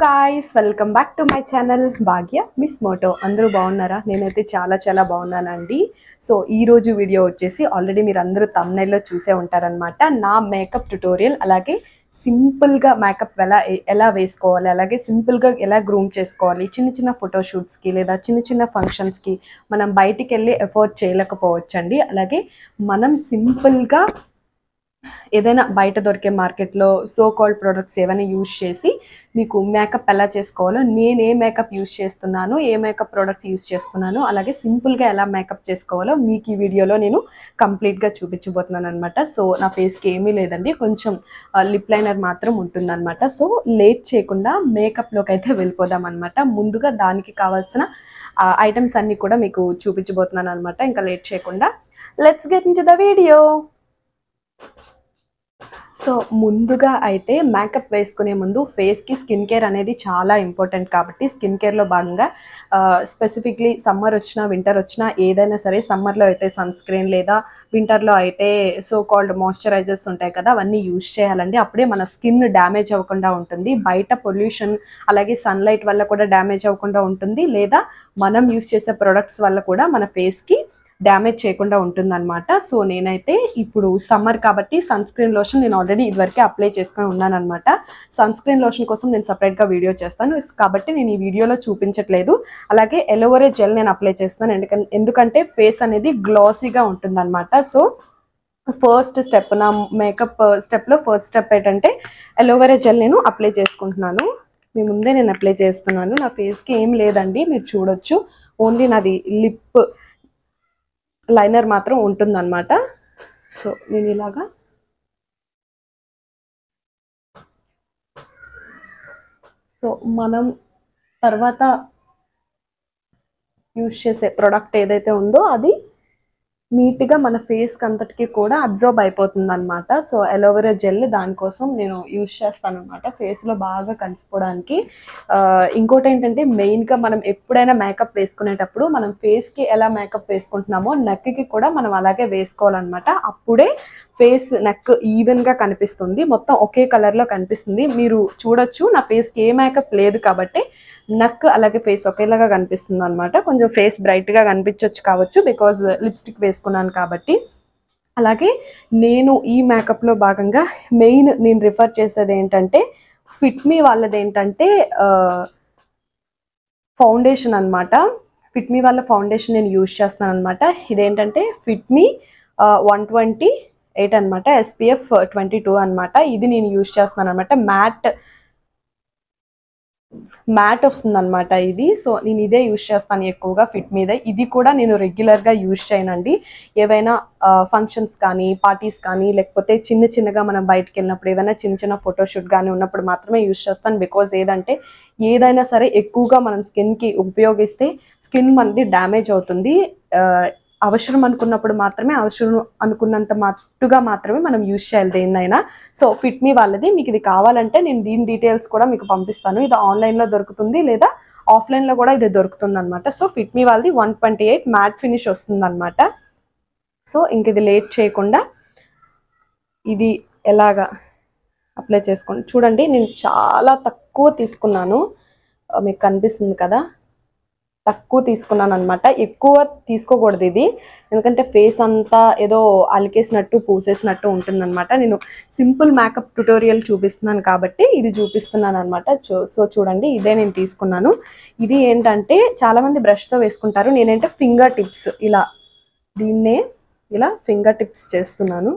guys welcome back to my channel Bhagya మిస్ మోటో అందరూ బాగున్నారా నేనైతే చాలా చాలా బాగున్నానండి సో ఈ రోజు వీడియో వచ్చేసి ఆల్రెడీ మీరు అందరూ తమ్నైల్లో చూసే ఉంటారనమాట నా మేకప్ ట్యుటోరియల్ అలాగే సింపుల్గా మేకప్ ఎలా ఎలా వేసుకోవాలి అలాగే సింపుల్గా ఎలా గ్రూమ్ చేసుకోవాలి చిన్న చిన్న ఫోటోషూట్స్కి లేదా చిన్న చిన్న ఫంక్షన్స్కి మనం బయటికి వెళ్ళి ఎఫోర్డ్ చేయలేకపోవచ్చండి అలాగే మనం సింపుల్గా ఏదైనా బయట దొరికే మార్కెట్లో సో కాల్డ్ ప్రొడక్ట్స్ ఏమైనా యూజ్ చేసి మీకు మేకప్ ఎలా చేసుకోవాలో నేను ఏ మేకప్ యూజ్ చేస్తున్నాను ఏ మేకప్ ప్రొడక్ట్స్ యూజ్ చేస్తున్నాను అలాగే సింపుల్గా ఎలా మేకప్ చేసుకోవాలో మీకు ఈ వీడియోలో నేను కంప్లీట్గా చూపించబోతున్నాను అనమాట సో నా ఫేస్కి ఏమీ లేదండి కొంచెం లిప్ లైనర్ మాత్రం ఉంటుందన్నమాట సో లేట్ చేయకుండా మేకప్లోకి అయితే వెళ్ళిపోదాం అనమాట ముందుగా దానికి కావాల్సిన ఐటమ్స్ అన్నీ కూడా మీకు చూపించబోతున్నాను అనమాట ఇంకా లేట్ చేయకుండా let's get into the video so ముందుగా అయితే మేకప్ వేసుకునే ముందు ఫేస్కి స్కిన్ కేర్ అనేది చాలా ఇంపార్టెంట్ కాబట్టి స్కిన్ కేర్లో భాగంగా స్పెసిఫిక్లీ సమ్మర్ వచ్చినా వింటర్ వచ్చినా ఏదైనా సరే సమ్మర్లో అయితే సన్ స్క్రీన్ లేదా వింటర్లో అయితే సో కాల్డ్ మాయిశ్చరైజర్స్ ఉంటాయి కదా అవన్నీ యూజ్ చేయాలండి అప్పుడే మన స్కిన్ డ్యామేజ్ అవ్వకుండా ఉంటుంది బయట పొల్యూషన్ అలాగే సన్లైట్ వల్ల కూడా డ్యామేజ్ అవ్వకుండా ఉంటుంది లేదా మనం యూజ్ చేసే ప్రొడక్ట్స్ వల్ల కూడా మన ఫేస్కి డ్యామేజ్ చేయకుండా ఉంటుందన్నమాట సో నేనైతే ఇప్పుడు సమ్మర్ కాబట్టి సన్ స్క్రీన్ లోషన్ నేను ఆల్రెడీ ఇదివరకే అప్లై చేసుకొని ఉన్నాను అనమాట సన్ స్క్రీన్ లోషన్ కోసం నేను సపరేట్గా వీడియో చేస్తాను కాబట్టి నేను ఈ వీడియోలో చూపించట్లేదు అలాగే ఎలోవరే జెల్ నేను అప్లై చేస్తాను ఎందుకంటే ఎందుకంటే ఫేస్ అనేది గ్లాసీగా ఉంటుందన్నమాట సో ఫస్ట్ స్టెప్ నా మేకప్ స్టెప్లో ఫస్ట్ స్టెప్ ఏంటంటే ఎలోవెరా జెల్ నేను అప్లై చేసుకుంటున్నాను మీ ముందే నేను అప్లై చేస్తున్నాను నా ఫేస్కి ఏం లేదండి మీరు చూడొచ్చు ఓన్లీ నాది లిప్ లైనర్ మాత్రం ఉంటుందన్నమాట సో నేను ఇలాగా సో మనం తర్వాత యూజ్ చేసే ప్రోడక్ట్ ఏదైతే ఉందో అది నీట్గా మన ఫేస్కి అంతటికి కూడా అబ్జర్వ్ అయిపోతుంది అనమాట సో అలోవెరా జెల్ దానికోసం నేను యూజ్ చేస్తాను అనమాట ఫేస్లో బాగా కలిసిపోవడానికి ఇంకోటి ఏంటంటే మెయిన్గా మనం ఎప్పుడైనా మేకప్ వేసుకునేటప్పుడు మనం ఫేస్కి ఎలా మేకప్ వేసుకుంటున్నామో నెక్కి కూడా మనం అలాగే వేసుకోవాలన్నమాట అప్పుడే ఫేస్ నెక్ ఈవెన్గా కనిపిస్తుంది మొత్తం ఒకే కలర్లో కనిపిస్తుంది మీరు చూడొచ్చు నా ఫేస్కి ఏ మేకప్ లేదు కాబట్టి నెక్ అలాగే ఫేస్ ఒకేలాగా కనిపిస్తుంది అనమాట కొంచెం ఫేస్ బ్రైట్గా కనిపించవచ్చు కావచ్చు బికాజ్ లిప్స్టిక్ వేసుకున్నాను కాబట్టి అలాగే నేను ఈ మేకప్లో భాగంగా మెయిన్ నేను రిఫర్ చేసేది ఏంటంటే ఫిట్ మీ వాళ్ళది ఏంటంటే ఫౌండేషన్ అనమాట ఫిట్ మీ వాళ్ళ ఫౌండేషన్ నేను యూజ్ చేస్తాను అనమాట ఇదేంటంటే Fit Me one twenty eight అనమాట ఎస్పీఎఫ్ ట్వంటీ టూ అనమాట ఇది నేను యూజ్ చేస్తున్నాను అనమాట మ్యాట్ మ్యాట్ వస్తుంది అనమాట ఇది సో నేను ఇదే యూజ్ చేస్తాను ఎక్కువగా ఫిట్ మీద ఇది కూడా నేను రెగ్యులర్గా యూజ్ చేయనండి ఏవైనా ఫంక్షన్స్ కానీ పార్టీస్ కానీ లేకపోతే చిన్న చిన్నగా మనం బయటకు వెళ్ళినప్పుడు ఏదైనా చిన్న చిన్న ఫోటోషూట్ కానీ ఉన్నప్పుడు మాత్రమే యూజ్ చేస్తాను బికాజ్ ఏదంటే ఏదైనా సరే ఎక్కువగా మనం స్కిన్కి ఉపయోగిస్తే స్కిన్ మనది డ్యామేజ్ అవుతుంది అవసరం అనుకున్నప్పుడు మాత్రమే అవసరం అనుకున్నంత మట్టుగా మాత్రమే మనం యూజ్ చేయాలి దేన్నైనా సో ఫిట్ మీ వాళ్ళది మీకు ఇది కావాలంటే నేను దీని డీటెయిల్స్ కూడా మీకు పంపిస్తాను ఇది ఆన్లైన్లో దొరుకుతుంది లేదా ఆఫ్లైన్లో కూడా ఇది దొరుకుతుంది అనమాట సో ఫిట్ మీ వాళ్ళది one twenty eight matte finish వస్తుంది అనమాట సో ఇంక ఇది లేట్ చేయకుండా ఇది ఎలాగా అప్లై చేసుకోండి చూడండి నేను చాలా తక్కువ తీసుకున్నాను మీకు కనిపిస్తుంది కదా తక్కువ తీసుకున్నాను అనమాట ఎక్కువ తీసుకోకూడదు ఇది ఎందుకంటే ఫేస్ అంతా ఏదో అలికేసినట్టు పూసేసినట్టు ఉంటుందన్నమాట నేను సింపుల్ మేకప్ ట్యుటోరియల్ చూపిస్తున్నాను కాబట్టి ఇది చూపిస్తున్నాను అనమాట సో చూడండి ఇదే నేను తీసుకున్నాను ఇది ఏంటంటే చాలామంది బ్రష్తో వేసుకుంటారు నేనంటే ఫింగర్ టిప్స్ ఇలా దీన్నే ఇలా ఫింగర్ టిప్స్ చేస్తున్నాను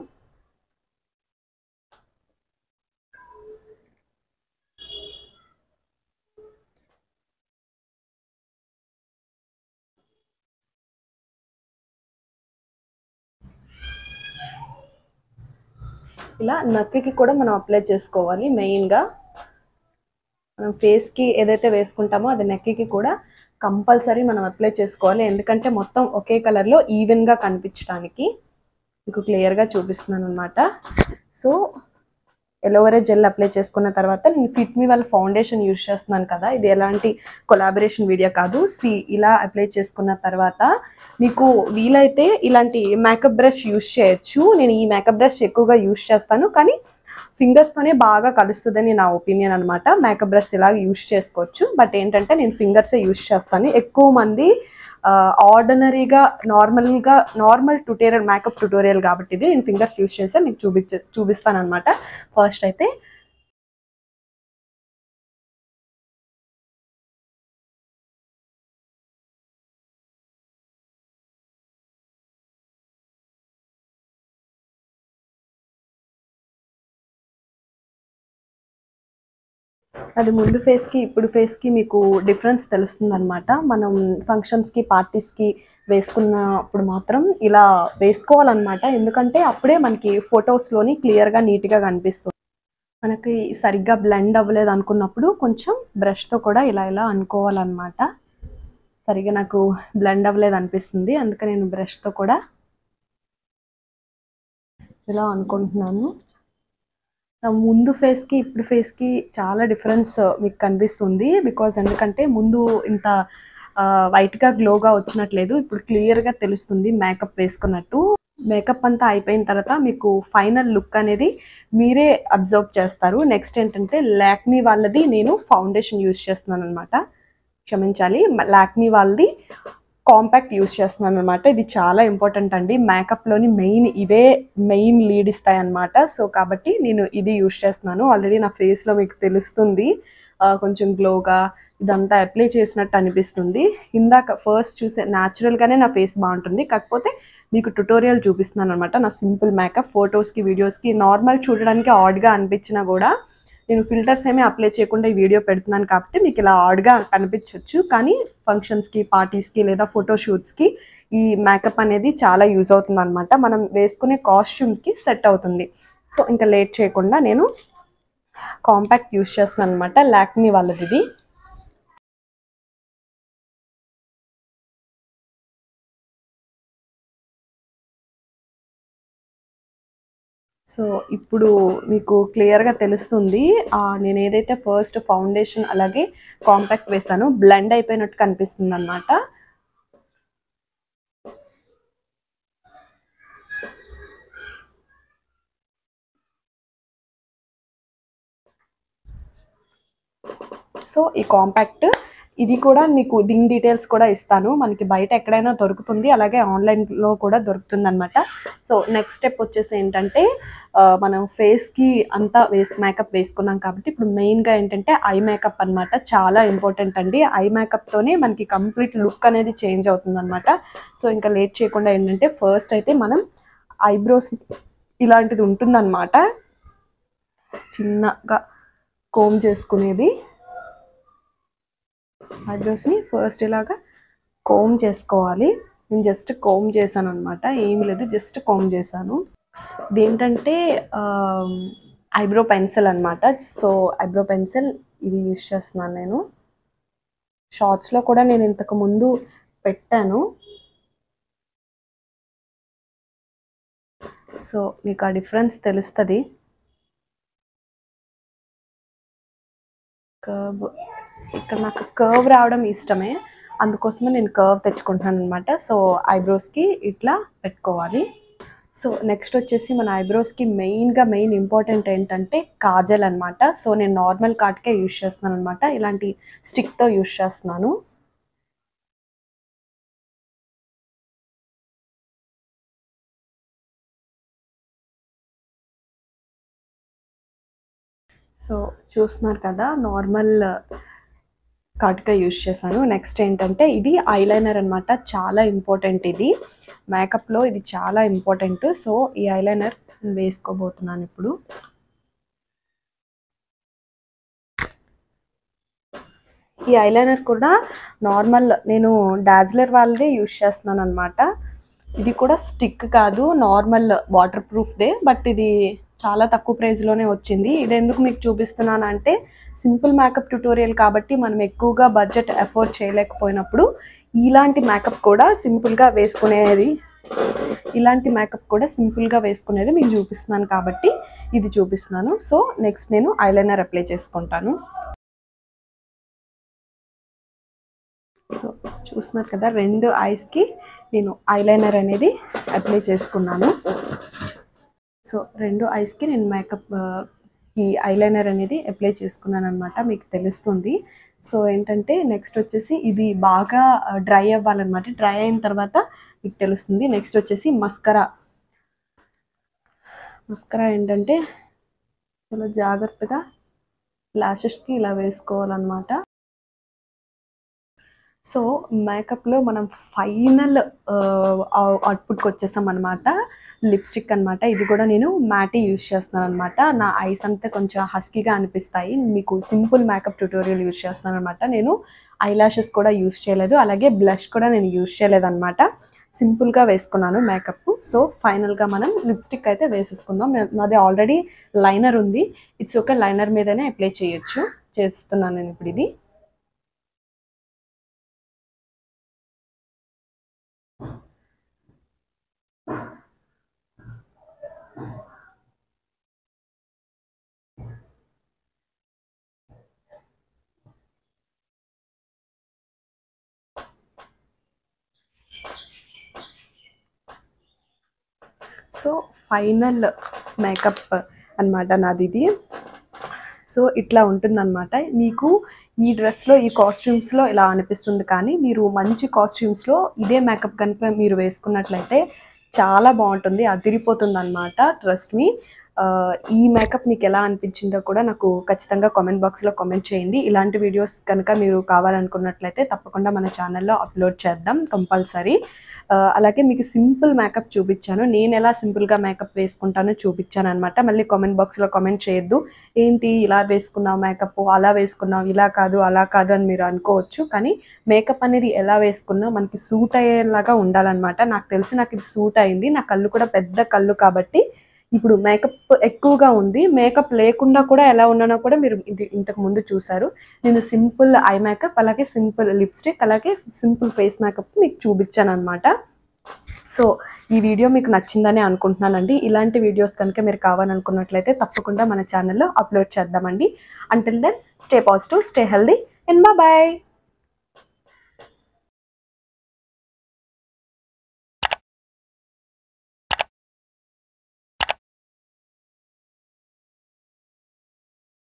ఇలా నక్కి కూడా మనం అప్లై చేసుకోవాలి మెయిన్గా మనం ఫేస్కి ఏదైతే వేసుకుంటామో అది నెక్కి కూడా కంపల్సరీ మనం అప్లై చేసుకోవాలి ఎందుకంటే మొత్తం ఒకే కలర్లో ఈవెన్గా కనిపించడానికి మీకు క్లియర్గా చూపిస్తున్నాను అనమాట సో ఎలోవెరా జెల్ అప్లై చేసుకున్న తర్వాత నేను ఫిట్ మీ వాళ్ళ ఫౌండేషన్ యూజ్ చేస్తున్నాను కదా ఇది ఎలాంటి కొలాబరేషన్ వీడియో కాదు సి ఇలా అప్లై చేసుకున్న తర్వాత మీకు వీలైతే ఇలాంటి మేకప్ బ్రష్ యూజ్ చేయొచ్చు నేను ఈ మేకప్ బ్రష్ ఎక్కువగా యూజ్ చేస్తాను కానీ ఫింగర్స్తోనే బాగా కలుస్తుందని నా ఒపీనియన్ అనమాట మేకప్ బ్రష్ ఇలా యూస్ చేసుకోవచ్చు బట్ ఏంటంటే నేను ఫింగర్సే యూస్ చేస్తాను ఎక్కువ మంది ఆర్డినరీగా నార్మల్గా నార్మల్ ట్యూటోరియల్ మేకప్ ట్యూటోరియల్ కాబట్టి ఇది నేను ఫింగర్స్ యూస్ చేస్తే మీకు చూపించే చూపిస్తాను అనమాట ఫస్ట్ అయితే అది ముందు ఫేస్కి ఇప్పుడు ఫేస్కి మీకు డిఫరెన్స్ తెలుస్తుంది అనమాట మనం ఫంక్షన్స్కి పార్టీస్కి వేసుకున్నప్పుడు మాత్రం ఇలా వేసుకోవాలన్నమాట ఎందుకంటే అప్పుడే మనకి ఫొటోస్లోని క్లియర్గా నీట్గా కనిపిస్తుంది మనకి సరిగ్గా బ్లెండ్ అవ్వలేదు అనుకున్నప్పుడు కొంచెం బ్రష్తో కూడా ఇలా ఇలా అనుకోవాలన్నమాట సరిగ్గా నాకు బ్లెండ్ అవ్వలేదు అనిపిస్తుంది అందుకే నేను బ్రష్తో కూడా ఇలా అనుకుంటున్నాను నా ముందు ఫేస్కి ఇప్పుడు ఫేస్కి చాలా డిఫరెన్స్ మీకు కనిపిస్తుంది బికాజ్ ఎందుకంటే ముందు ఇంత వైట్గా గ్లోగా వచ్చినట్లేదు ఇప్పుడు క్లియర్గా తెలుస్తుంది మేకప్ వేసుకున్నట్టు మేకప్ అంతా అయిపోయిన తర్వాత మీకు ఫైనల్ లుక్ అనేది మీరే అబ్జర్వ్ చేస్తారు నెక్స్ట్ ఏంటంటే లాక్మీ వాళ్ళది నేను ఫౌండేషన్ యూస్ చేస్తున్నాను అనమాట క్షమించాలి లాక్మీ వాళ్ళది కాంపాక్ట్ యూస్ చేస్తున్నాను అనమాట ఇది చాలా ఇంపార్టెంట్ అండి మేకప్లోని మెయిన్ ఇవే మెయిన్ లీడ్ ఇస్తాయి అనమాట సో కాబట్టి నేను ఇది యూస్ చేస్తున్నాను ఆల్రెడీ నా ఫేస్లో మీకు తెలుస్తుంది ఆ, కొంచెం గ్లోగా ఇదంతా అప్లై చేసినట్టు అనిపిస్తుంది ఇందాక ఫస్ట్ చూసే న్యాచురల్గానే నా ఫేస్ బాగుంటుంది కాకపోతే మీకు ట్యుటోరియల్ చూపిస్తున్నాను అనమాట నా సింపుల్ మేకప్ ఫొటోస్కి వీడియోస్కి నార్మల్ చూడడానికి ఆడ్గా అనిపించినా కూడా నేను ఫిల్టర్స్ ఏమీ అప్లై చేయకుండా ఈ వీడియో పెడుతున్నాను కాబట్టి మీకు ఇలా ఆడ్గా కనిపించవచ్చు కానీ ఫంక్షన్స్కి పార్టీస్కి లేదా ఫోటోషూట్స్కి ఈ మేకప్ అనేది చాలా యూజ్ అవుతుంది అనమాట మనం వేసుకునే కాస్ట్యూమ్స్కి సెట్ అవుతుంది సో ఇంకా లేట్ చేయకుండా నేను కాంపాక్ట్ యూస్ చేస్తున్నాను అనమాట లాక్మీ వాళ్ళది ఇది సో ఇప్పుడు మీకు క్లియర్గా తెలుస్తుంది ఆ, నేను ఏదైతే ఫస్ట్ ఫౌండేషన్ అలాగే కాంపాక్ట్ వేసానో బ్లెండ్ అయిపోయినట్టు కనిపిస్తుంది అనమాట సో ఈ కాంపాక్ట్ ఇది కూడా మీకు దీని డీటెయిల్స్ కూడా ఇస్తాను మనకి బయట ఎక్కడైనా దొరుకుతుంది అలాగే ఆన్లైన్లో కూడా దొరుకుతుంది అనమాట సో నెక్స్ట్ స్టెప్ వచ్చేసి ఏంటంటే ఆ, మనం ఫేస్కి అంతా వేస్ మేకప్ వేసుకున్నాం కాబట్టి ఇప్పుడు మెయిన్గా ఏంటంటే ఐ మేకప్ అన్నమాట చాలా ఇంపార్టెంట్ అండి ఐ మేకప్తోనే మనకి కంప్లీట్ లుక్ అనేది చేంజ్ అవుతుంది అనమాట సో ఇంకా లేట్ చేయకుండా ఏంటంటే ఫస్ట్ అయితే మనం ఐబ్రోస్ ఇలాంటిది ఉంటుందన్నమాట చిన్నగా కోమ్ చేసుకునేది ఐబ్రోస్ని ఫస్ట్ ఇలాగా కోమ్ చేసుకోవాలి నేను జస్ట్ కోమ్ చేశాను అనమాట ఏమి లేదు జస్ట్ కోమ్ చేశాను ఇదేంటంటే ఐబ్రో పెన్సిల్ అనమాట సో ఐబ్రో పెన్సిల్ ఇది యూస్ చేస్తున్నాను నేను షార్ట్స్లో కూడా నేను ఇంతకు ముందు పెట్టాను సో మీకు ఆ డిఫరెన్స్ తెలుస్తుంది కర్వ్ ఇక్కడ నాకు కర్వ్ రావడం ఇష్టమే అందుకోసమే నేను కర్వ్ తెచ్చుకుంటున్నాను అనమాట సో ఐబ్రోస్కి ఇట్లా పెట్టుకోవాలి సో నెక్స్ట్ వచ్చేసి మన ఐబ్రోస్కి మెయిన్గా మెయిన్ ఇంపార్టెంట్ ఏంటంటే కాజల్ అనమాట సో నేను నార్మల్ కాట్కే యూస్ చేస్తున్నాను అనమాట ఇలాంటి స్టిక్తో యూస్ చేస్తున్నాను సో చూస్తున్నారు కదా నార్మల్ కాటుక యూస్ చేశాను నెక్స్ట్ ఏంటంటే ఇది ఐలైనర్ అనమాట చాలా ఇంపార్టెంట్ ఇది మేకప్లో ఇది చాలా ఇంపార్టెంట్ సో ఈ ఐలైనర్ వేసుకోబోతున్నాను ఇప్పుడు ఈ ఐలైనర్ కూడా నార్మల్ నేను డాజ్లర్ వాళ్ళదే యూస్ చేస్తున్నాను అనమాట ఇది కూడా స్టిక్ కాదు నార్మల్ వాటర్ ప్రూఫ్దే బట్ ఇది చాలా తక్కువ ప్రైస్లోనే వచ్చింది ఇది ఎందుకు మీకు చూపిస్తున్నాను అంటే సింపుల్ మేకప్ ట్యుటోరియల్ కాబట్టి మనం ఎక్కువగా బడ్జెట్ ఎఫోర్డ్ చేయలేకపోయినప్పుడు ఇలాంటి మేకప్ కూడా సింపుల్గా వేసుకునేది ఇలాంటి మేకప్ కూడా సింపుల్గా వేసుకునేది మీకు చూపిస్తున్నాను కాబట్టి ఇది చూపిస్తున్నాను సో నెక్స్ట్ నేను ఐలైనర్ అప్లై చేసుకుంటాను సో చూస్తున్నారు కదా రెండు ఐస్కి నేను ఐలైనర్ అనేది అప్లై చేసుకున్నాను సో రెండు ఐస్కి నేను మేకప్ ఈ ఐలైనర్ అనేది అప్లై చేసుకున్నాను అనమాట మీకు తెలుస్తుంది సో ఏంటంటే నెక్స్ట్ వచ్చేసి ఇది బాగా డ్రై అవ్వాలన్నమాట డ్రై అయిన తర్వాత మీకు తెలుస్తుంది నెక్స్ట్ వచ్చేసి మస్కరా మస్కరా ఏంటంటే చాలా జాగ్రత్తగా ల్యాషెస్కి ఇలా వేసుకోవాలన్నమాట సో మేకప్లో మనం ఫైనల్ అవుట్పుట్కి వచ్చేసాం అనమాట లిప్స్టిక్ అనమాట ఇది కూడా నేను మ్యాటీ యూజ్ చేస్తున్నాను అనమాట నా ఐస్ అంతా కొంచెం హస్కీగా అనిపిస్తాయి మీకు సింపుల్ మేకప్ ట్యూటోరియల్ యూజ్ చేస్తున్నాను అనమాట నేను ఐ లాషెస్ కూడా యూజ్ చేయలేదు అలాగే బ్లష్ కూడా నేను యూజ్ చేయలేదు అనమాట సింపుల్గా వేసుకున్నాను మేకప్ సో ఫైనల్గా మనం లిప్స్టిక్ అయితే వేసేసుకుందాం నా- నాది ఆల్రెడీ లైనర్ ఉంది ఇట్స్ ఓకే లైనర్ మీదనే అప్లై చేయొచ్చు చేస్తున్నాను నేను ఇప్పుడు ఇది సో ఫైనల్ మేకప్ అన్నమాట నాది ఇది సో ఇట్లా ఉంటుందన్నమాట మీకు ఈ డ్రెస్లో ఈ కాస్ట్యూమ్స్లో ఇలా అనిపిస్తుంది కానీ మీరు మంచి కాస్ట్యూమ్స్లో ఇదే మేకప్ కనుక మీరు వేసుకున్నట్లయితే చాలా బాగుంటుంది అదిరిపోతుంది అనమాట ట్రస్ట్ మీ ఈ మేకప్ మీకు ఎలా అనిపించిందో కూడా నాకు ఖచ్చితంగా కామెంట్ బాక్స్లో కామెంట్ చేయండి ఇలాంటి వీడియోస్ కనుక మీరు కావాలనుకున్నట్లయితే తప్పకుండా మన ఛానల్లో అప్లోడ్ చేద్దాం కంపల్సరీ అలాగే మీకు సింపుల్ మేకప్ చూపించాను నేను ఎలా సింపుల్గా మేకప్ వేసుకుంటానో చూపించాను అనమాట మళ్ళీ కామెంట్ బాక్స్లో కామెంట్ చేయొద్దు ఏంటి ఇలా వేసుకున్నావు మేకప్ అలా వేసుకున్నావు ఇలా కాదు అలా కాదు అని మీరు అనుకోవచ్చు కానీ మేకప్ అనేది ఎలా వేసుకున్నా మనకి సూట్ అయ్యేలాగా ఉండాలన్నమాట నాకు తెలిసి నాకు ఇది సూట్ అయింది నా కళ్ళు కూడా పెద్ద కళ్ళు కాబట్టి ఇప్పుడు మేకప్ ఎక్కువగా ఉంది మేకప్ లేకుండా కూడా ఎలా ఉన్నానో కూడా మీరు ఇది ఇంతకు ముందు చూసారు నేను సింపుల్ ఐ మేకప్ అలాగే సింపుల్ లిప్స్టిక్ అలాగే సింపుల్ ఫేస్ మేకప్ మీకు చూపించాను అనమాట సో ఈ వీడియో మీకు నచ్చిందని అనుకుంటున్నానండి ఇలాంటి వీడియోస్ కనుక మీరు కావాలనుకున్నట్లయితే తప్పకుండా మన ఛానల్లో అప్లోడ్ చేద్దామండి until then stay positive stay healthy and bye